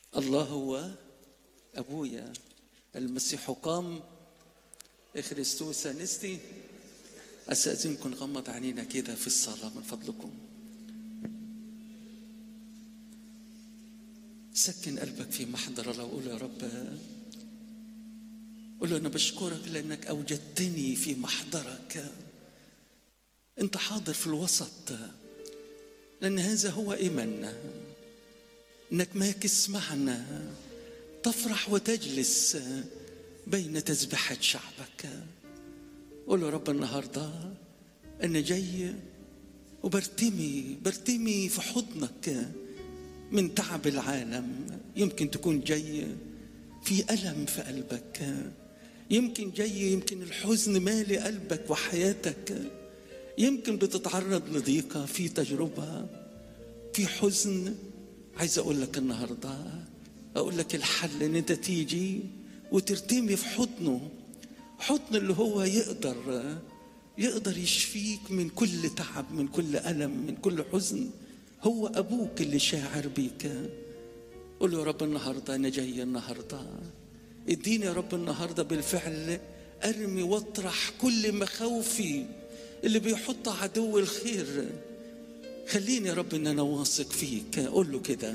الله هو أبويا المسيح قام إخريستوس أنستي أستأذنكم نغمض عينينا كده في الصلاة من فضلكم سكن قلبك في محضر الله وقول يا رب قول له أنا بشكرك لأنك أوجدتني في محضرك أنت حاضر في الوسط لأن هذا هو إيماننا انك ماكس معنا تفرح وتجلس بين تسبحة شعبك قول له رب النهاردة أنا جاي وبرتمي برتمي في حضنك من تعب العالم يمكن تكون جاي في ألم في قلبك يمكن جاي يمكن الحزن مالي قلبك وحياتك يمكن بتتعرض لضيقة في تجربة في حزن عايز اقول لك النهارده اقول لك الحل ان انت تيجي وترتمي في حضنه حضن اللي هو يقدر يقدر يشفيك من كل تعب من كل الم من كل حزن هو ابوك اللي شاعر بيك قول له يا رب النهارده انا جاي النهارده اديني يا رب النهارده بالفعل ارمي واطرح كل مخاوفي اللي بيحط عدو الخير خليني يا رب ان انا واثق فيك قول له كده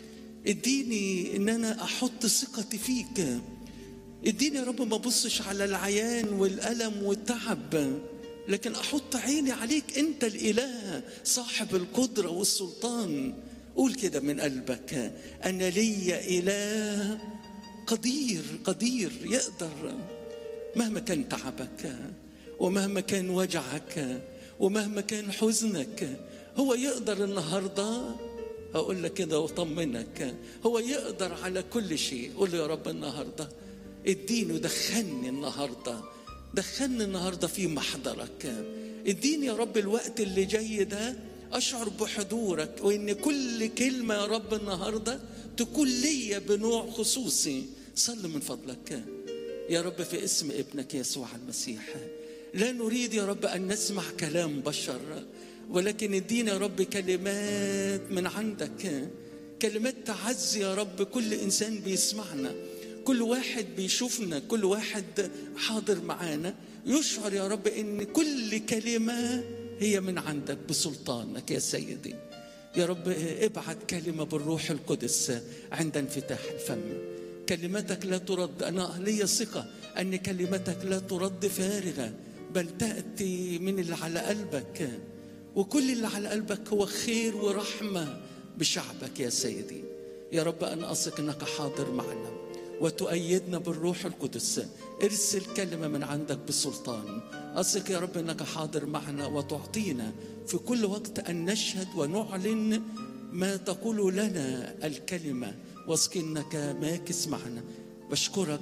اديني ان انا احط ثقتي فيك اديني يا رب ما ابصش على العيان والالم والتعب لكن احط عيني عليك انت الاله صاحب القدره والسلطان قول كده من قلبك انا لي اله قدير قدير يقدر مهما كان تعبك ومهما كان وجعك ومهما كان حزنك هو يقدر النهارده اقول لك كده واطمنك هو يقدر على كل شيء قول له يا رب النهارده اديني ودخلني النهارده دخلني النهارده في محضرك اديني يا رب الوقت اللي جاي ده اشعر بحضورك وان كل كلمه يا رب النهارده تكون ليا بنوع خصوصي صل من فضلك يا رب في اسم ابنك يسوع المسيح لا نريد يا رب ان نسمع كلام بشر ولكن ادينا يا رب كلمات من عندك كلمات تعزي يا رب كل انسان بيسمعنا كل واحد بيشوفنا كل واحد حاضر معانا يشعر يا رب ان كل كلمه هي من عندك بسلطانك يا سيدي يا رب ابعت كلمه بالروح القدس عند انفتاح الفم كلمتك لا ترد انا لي ثقه ان كلمتك لا ترد فارغه بل تاتي من اللي على قلبك وكل اللي على قلبك هو خير ورحمه بشعبك يا سيدي يا رب انا اثق انك حاضر معنا وتؤيدنا بالروح القدس ارسل كلمه من عندك بسلطان اثق يا رب انك حاضر معنا وتعطينا في كل وقت ان نشهد ونعلن ما تقول لنا الكلمه واثق انك ماكس معنا بشكرك